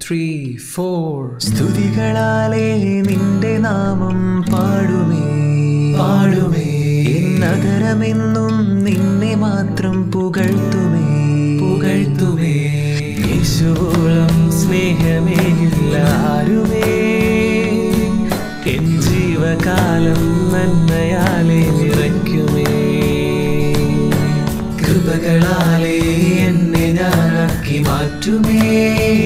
three four സ്തുതികളാലേ നിന്റെ നാമം പാടുമേ പാടുമേ എന്നതരമെന്നും നിന്നെ മാത്രം പുകഴ്ത്തുമേ പുകഴ്ത്തുമേ യേശുവോളം സ്നേഹമേ ഇല്ല ആരുമേ എൻ ജീവകാലം നന്മയാലേ നിറയ്ക്കുമേ കൃപകളാലേ എന്നെ ഞാനാക്കി മാറ്റുമേ